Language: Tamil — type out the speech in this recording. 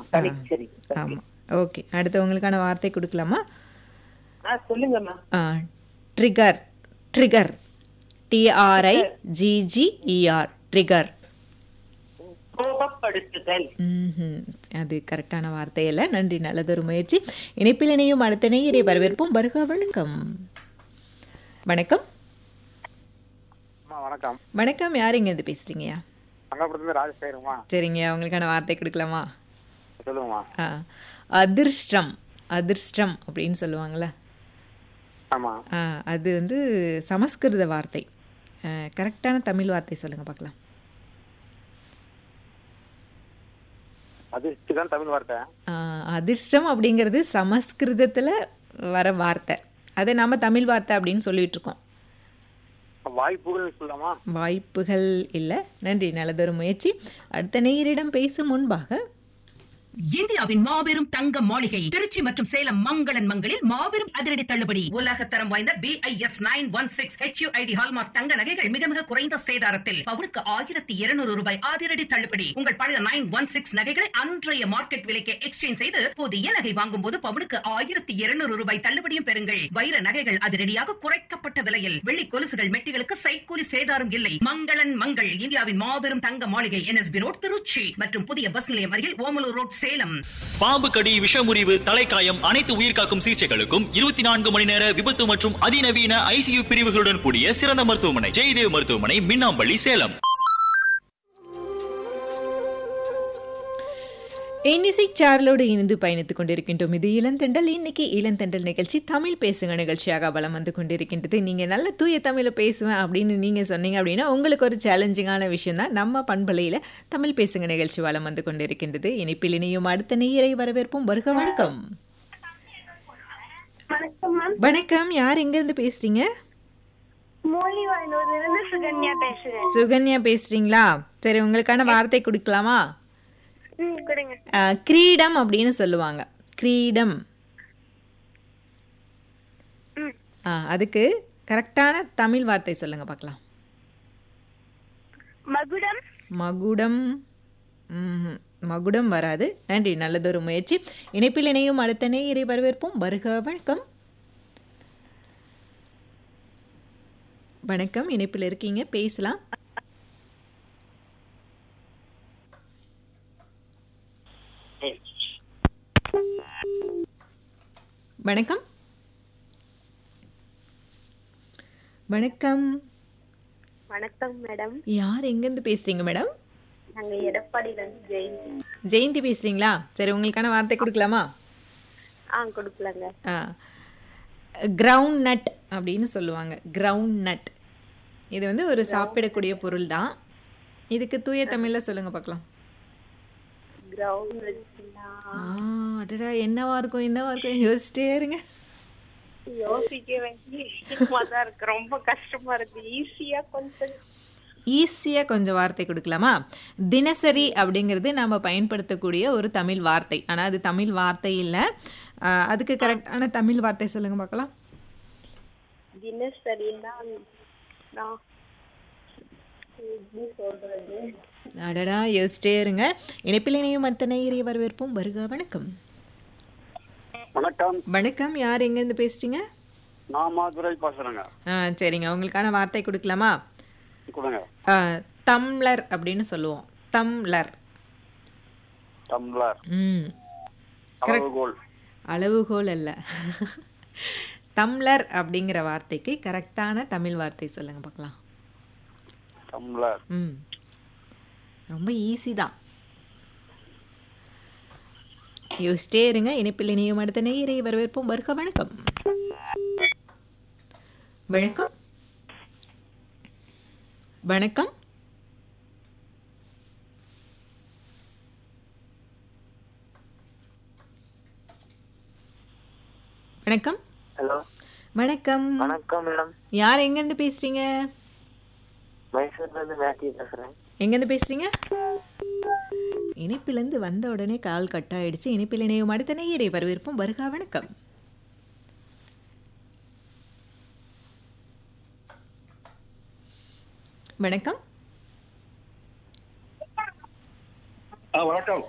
சரி சரி ஆமாம் ஓகே அடுத்து உங்களுக்கான வார்த்தை கொடுக்கலாமா ஆ சொல்லுங்கம்மா trigger trigger T R I G G E R trigger கோபப்படுத்துதல் ம்ஹும். அது கரெக்டான வார்த்தை அல்ல நன்றி நல்லதொரு முயற்சி இணைப்பில் இணையும் அடுத்த நேயரை வரவேற்போம் வருக வணக்கம் வணக்கம் அம்மா வணக்கம் வணக்கம் யார் இங்கேருந்து பேசுறீங்கய்யா அங்கப்புறத்துல ராஜேஷ் பேருமா சரிங்கய்யா உங்களுக்கான வார்த்தை கொடுக்கலாமா சொல்லுங்கம்மா ஆ அதிர்ஷ்டம் அதிர்ஷ்டம் அப்படின்னு சொல்லுவாங்கள்ல ஆமா ஆ, அது வந்து சமஸ்கிருத வார்த்தை ஆ, கரெக்டான தமிழ் வார்த்தை சொல்லுங்க பார்க்கலாம் அது தான் தமிழ் வார்த்தை ஆ, அதிர்ஷ்டம் அப்படிங்கிறது சமஸ்கிருதத்தில் வர வார்த்தை அதை நாம் தமிழ் வார்த்தை அப்படின்னு சொல்லிட்டு இருக்கோம் வாய்ப்புகள் சொல்லலாமா வாய்ப்புகள் இல்லை நன்றி நல்லதொரு முயற்சி அடுத்த நேயரிடம் பேசும் முன்பாக இந்தியாவின் மாபெரும் தங்க மாளிகை திருச்சி மற்றும் சேலம் மங்களன் மங்களில் மாபெரும் அதிரடி தள்ளுபடி உலக தரம் வாய்ந்த BIS nine one six HUID hallmark தங்க நகைகள் மிக மிக குறைந்த சேதாரத்தில் பவுனுக்கு ஆயிரத்தி இருநூறு ரூபாய் அதிரடி தள்ளுபடி உங்கள் பழைய நைன் ஒன் சிக்ஸ் நகைகளை அன்றைய மார்க்கெட் விலைக்கு எக்ஸ்சேஞ்ச் செய்து புதிய நகை வாங்கும் போது பவுனுக்கு ஆயிரத்தி இருநூறு ரூபாய் தள்ளுபடியும் பெறுங்கள் வைர நகைகள் அதிரடியாக குறைக்கப்பட்ட விலையில் வெள்ளி கொலுசுகள் மெட்டிகளுக்கு சைக்கூலி சேதாரம் இல்லை மங்களன் மங்கள் இந்தியாவின் மாபெரும் தங்க மாளிகை என்எஸ்பி ரோட் திருச்சி மற்றும் புதிய பஸ் நிலையம் அருகில் ஓமலூர் ரோட் சேலம் பாம்பு கடி விஷமுறிவு தலைக்காயம் அனைத்து உயிர்காக்கும் சிகிச்சைகளுக்கும் இருபத்தி நான்கு மணி நேர விபத்து மற்றும் அதிநவீன ஐசியு பிரிவுகளுடன் கூடிய சிறந்த மருத்துவமனை ஜெயதேவ் மருத்துவமனை மின்னாம்பள்ளி சேலம் இன்னிசை சார்லோடு இணைந்து பயணித்துக் கொண்டிருக்கின்றோம் இது இளந்தெண்டல் இன்னைக்கு இளந்தெண்டல் நிகழ்ச்சி தமிழ் பேசுங்க நிகழ்ச்சியாக பலம் வந்து கொண்டிருக்கின்றது நீங்க நல்ல தூய தமிழை பேசுவேன் அப்படின்னு நீங்க சொன்னீங்க அப்படின்னா உங்களுக்கு ஒரு சேலஞ்சிங்கான விஷயம் தான் நம்ம பண்பலையில தமிழ் பேசுங்க நிகழ்ச்சி வளம் வந்து கொண்டிருக்கின்றது இணைப்பில் இணையும் அடுத்த நேயரை வரவேற்போம் வருக வணக்கம் வணக்கம் மேம் வணக்கம் யார் எங்க இருந்து பேசுறீங்க மூலிவானூர்ல இருந்து சுகன்யா பேசுறேன் சுகன்யா பேசுறீங்களா சரி உங்களுக்கான வார்த்தை கொடுக்கலாமா ம் கொடுங்க ஆ, கிரீடம் அப்படின்னு சொல்லுவாங்க கிரீடம் ம் ஆ, அதுக்கு கரெக்டான தமிழ் வார்த்தை சொல்லுங்க பார்க்கலாம் மகுடம் மகுடம் ம்ஹும். மகுடம் வராது நன்றி நல்லதொரு முயற்சி இணைப்பில் இணையும் அடுத்த நேயரை வரவேற்போம் வருக வணக்கம் வணக்கம் இணைப்பில் இருக்கீங்க பேசலாம் வணக்கம் வணக்கம் வணக்கம் மேடம் யார் எங்கேருந்து பேசுறீங்க மேடம் நாங்க எடப்பாடியில இருந்து ஜெயந்தி ஜெயந்தி பேசுறீங்களா சரி உங்களுக்கான வார்த்தை கொடுக்கலாமா ஆ கொடுக்கலாங்க கிரவுண்ட் நட் அப்படின்னு சொல்லுவாங்க கிரவுண்ட் நட் இது வந்து ஒரு சாப்பிடக்கூடிய பொருள் தான் இதுக்கு தூய தமிழ்ல சொல்லுங்க பார்க்கலாம் கிரவுண்ட் வச்சுனா ஆ, அடடா என்னவா இருக்கும் என்னவா இருக்கும் யோசிச்சிட்டே இருங்க யோசிக்க வேண்டிய விஷயமா தான் இருக்கு ரொம்ப கஷ்டமா இருக்கு ஈஸியா கொஞ்சம் ஈஸியாக கொஞ்சம் வார்த்தை கொடுக்கலாமா தினசரி அப்படிங்கிறது நாம் பயன்படுத்தக்கூடிய ஒரு தமிழ் வார்த்தை ஆனால் அது தமிழ் வார்த்தை இல்லை அதுக்கு கரெக்டான தமிழ் வார்த்தை சொல்லுங்க பார்க்கலாம் தினசரின்னா நான் எப்படி சொல்றது அடடா யோசிச்சிட்டே இருங்க இணைப்பில் இணையும் அடுத்த நேயரை வரவேற்போம் வருக வணக்கம் வணக்கம் வணக்கம் யார் எங்கேருந்து பேசுறீங்க நான் மாதுரை பேசுறேங்க ஆ சரிங்க உங்களுக்கான வார்த்தை கொடுக்கலாமா கொடுங்க ஆ, தம்ளர் அப்படின்னு சொல்லுவோம் தம்ளர் டம்ளர் ம் அளவுகோல் அளவுகோல் அல்ல தம்ளர் அப்படிங்கிற வார்த்தைக்கு கரெக்டான தமிழ் வார்த்தை சொல்லுங்க பார்க்கலாம் டம்ளர் ம் ரொம்ப ஈஸி தான் யோசிச்சிட்டே இருங்க இணைப்பில் இணையும் அடுத்த நேயரை வரவேற்போம் வருக வணக்கம் வணக்கம் வணக்கம் வணக்கம் ஹலோ வணக்கம் வணக்கம் மேடம் யார் எங்கேருந்து பேசுறீங்க மைசூர்ல இருந்து மேத்யூ பேசுறேன் எங்கேருந்து பேசுறீங்க இணைப்பிலேருந்து வந்த உடனே கால் கட் ஆயிடுச்சு இணைப்பில் இணையும் அடுத்த நேயரை வரவேற்போம் வருகா வணக்கம் வணக்கம் வணக்கம்